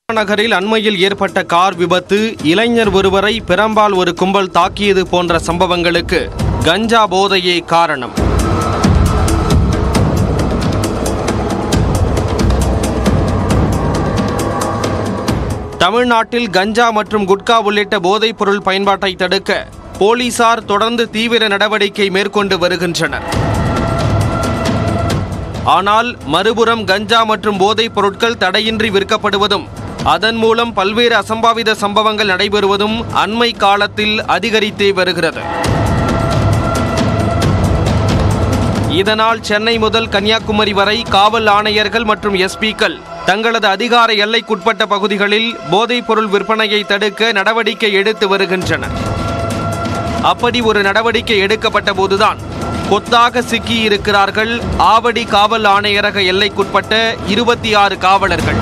நகரில் அண்மையில் ஏற்பட்ட கார் விபத்து இளைஞர் ஒருவரை பெரம்பால் ஒரு கும்பல் தாக்கியது போன்ற சம்பவங்களுக்கு கஞ்சா போதையே காரணம் தமிழ்நாட்டில் கஞ்சா மற்றும் குட்கா உள்ளிட்ட போதைப் பொருள் பயன்பாட்டை தடுக்க போலீசார் தொடர்ந்து தீவிர நடவடிக்கை மேற்கொண்டு வருகின்றனர் ஆனால் மறுபுறம் கஞ்சா மற்றும் போதைப் பொருட்கள் தடையின்றி விற்கப்படுவதும் அதன் மூலம் பல்வேறு அசம்பாவித சம்பவங்கள் நடைபெறுவதும் அண்மை காலத்தில் அதிகரித்தே வருகிறது இதனால் சென்னை முதல் கன்னியாகுமரி வரை காவல் ஆணையர்கள் மற்றும் எஸ்பிக்கள் தங்களது அதிகார எல்லைக்குட்பட்ட பகுதிகளில் போதைப் பொருள் விற்பனையை தடுக்க நடவடிக்கை எடுத்து வருகின்றனர் அப்படி ஒரு நடவடிக்கை எடுக்கப்பட்ட போதுதான் கொத்தாக சிக்கி இருக்கிறார்கள் ஆவடி காவல் ஆணையரக எல்லைக்குட்பட்ட இருபத்தி ஆறு காவலர்கள்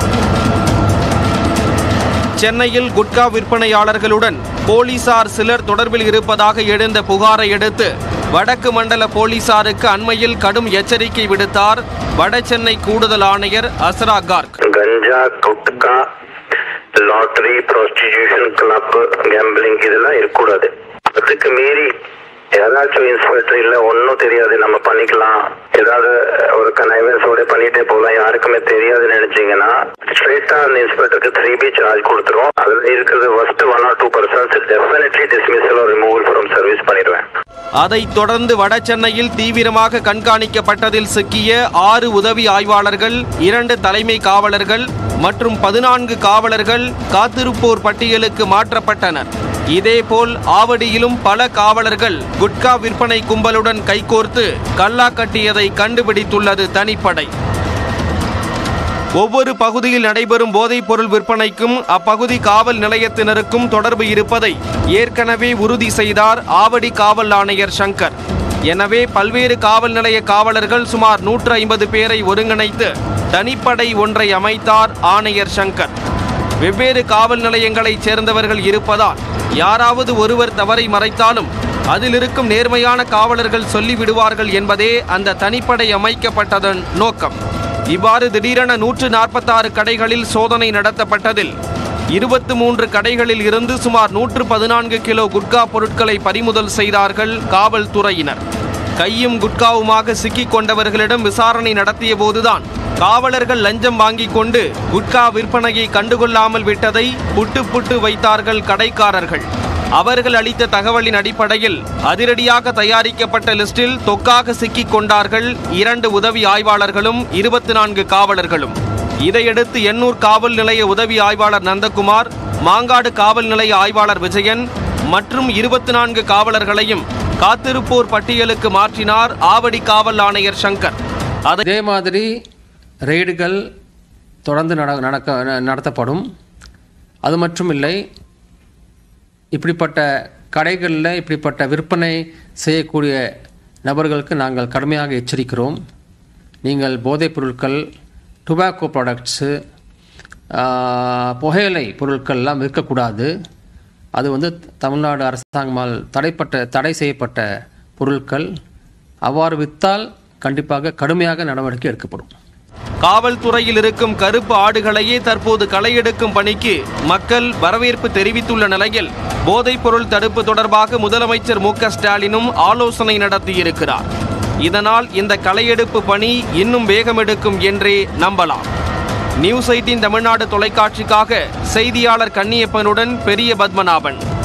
சென்னையில் குட்கா விற்பனையாளர்களுடன் போலீசார் சிலர் தொடர்பில் இருப்பதாக எழுந்த புகாரை அடுத்து வடக்கு மண்டல போலீசாருக்கு அண்மையில் கடும் எச்சரிக்கை விடுத்தார் வடசென்னை கூடுதல் ஆணையர் Asra Garg ganja gutka lottery prostitution club gambling இதெல்லாம் இருக்கக்கூடாது அதுக்கு மீறி யாராச்சும் இன்ஸ்பெக்டர் இல்ல ஒன்றும் தெரியாது நம்ம பண்ணிக்கலாம் ஏதாவது ஒரு கனைவன்ஸோட பண்ணிட்டே போகலாம் யாருக்குமே தெரியாதுன்னு நினைச்சீங்கன்னா ஸ்ட்ரெயிட்டா அந்த இன்ஸ்பெக்டருக்கு த்ரீ பி சார்ஜ் கொடுத்துருவோம் அதுல இருக்கிறது first one or two persons definitely dismissal removal from service பண்ணிடுவேன் அதைத் தொடர்ந்து வடசென்னையில் தீவிரமாக கண்காணிக்கப்பட்டதில் சிக்கிய ஆறு உதவி ஆய்வாளர்கள் இரண்டு தலைமை காவலர்கள் மற்றும் பதினான்கு காவலர்கள் காத்திருப்போர் பட்டியலுக்கு மாற்றப்பட்டனர் இதேபோல் ஆவடியிலும் பல காவலர்கள் குட்கா விற்பனை கும்பலுடன் கைகோர்த்து கல்லா கட்டியதை கண்டுபிடித்துள்ளது தனிப்படை ஒவ்வொரு பகுதியில் நடைபெறும் போதைப் பொருள் விற்பனைக்கும் அப்பகுதி காவல் நிலையத்தினருக்கும் தொடர்பு இருப்பதை ஏற்கனவே உறுதி செய்தார் ஆவடி காவல் ஆணையர் சங்கர் எனவே பல்வேறு காவல் நிலைய காவலர்கள் சுமார் நூற்று ஐம்பது பேரை ஒருங்கிணைத்து தனிப்படை ஒன்றை அமைத்தார் ஆணையர் சங்கர் வெவ்வேறு காவல் நிலையங்களைச் சேர்ந்தவர்கள் இருப்பதால் யாராவது ஒருவர் தவறை மறைத்தாலும் அதில் இருக்கும் நேர்மையான காவலர்கள் சொல்லிவிடுவார்கள் என்பதே அந்த தனிப்படை அமைக்கப்பட்டதன் நோக்கம் இவ்வாறு திடீரென நூற்று நாற்பத்தாறு கடைகளில் சோதனை நடத்தப்பட்டதில் இருபத்து மூன்று கடைகளில் இருந்து சுமார் நூற்று பதினான்கு கிலோ குட்கா பொருட்களை பறிமுதல் செய்தார்கள் காவல்துறையினர் கையும் குட்காவுமாக சிக்கிக் கொண்டவர்களிடம் விசாரணை நடத்திய போதுதான் காவலர்கள் லஞ்சம் வாங்கிக் கொண்டு குட்கா விற்பனையை கண்டுகொள்ளாமல் விட்டதை புட்டு புட்டு வைத்தார்கள் கடைக்காரர்கள் அவர்கள் அளித்த தகவலின் அடிப்படையில் அதிரடியாக தயாரிக்கப்பட்ட லிஸ்டில் தொக்காக சிக்கிக் கொண்டார்கள் இரண்டு உதவி ஆய்வாளர்களும் இருபத்தி நான்கு காவலர்களும் இதையடுத்து எண்ணூர் காவல் நிலைய உதவி ஆய்வாளர் நந்தகுமார் மாங்காடு காவல் நிலைய ஆய்வாளர் விஜயன் மற்றும் இருபத்தி நான்கு காவலர்களையும் காத்திருப்போர் பட்டியலுக்கு மாற்றினார் ஆவடி காவல் ஆணையர் சங்கர் அதை அதே மாதிரி ரெய்டுகள் தொடர்ந்து நட நடக்க ந- நடத்தப்படும் அது மட்டும் இல்லை இப்படிப்பட்ட கடைகளில் இப்படிப்பட்ட விற்பனை செய்யக்கூடிய நபர்களுக்கு நாங்கள் கடுமையாக எச்சரிக்கிறோம் நீங்கள் போதைப் பொருட்கள் டுபாக்கோ ப்ராடக்ட்ஸு புகையிலை பொருட்கள்லாம் விற்கக்கூடாது அது வந்து தமிழ்நாடு அரசாங்கமால் தடைப்பட்ட தடை செய்யப்பட்ட பொருட்கள் அவ்வாறு விற்றால் கண்டிப்பாக கடுமையாக நடவடிக்கை எடுக்கப்படும் காவல்துறையில் இருக்கும் கருப்பு ஆடுகளையே தற்போது களையெடுக்கும் பணிக்கு மக்கள் வரவேற்பு தெரிவித்துள்ள நிலையில் போதைப் பொருள் தடுப்பு தொடர்பாக முதலமைச்சர் மு க ஸ்டாலினும் ஆலோசனை நடத்தியிருக்கிறார் இதனால் இந்த களையெடுப்பு பணி இன்னும் வேகமெடுக்கும் என்றே நம்பலாம் நியூஸ் எயிட்டின் தமிழ்நாடு தொலைக்காட்சிக்காக செய்தியாளர் கன்னியப்பனுடன் பெரிய பத்மநாபன்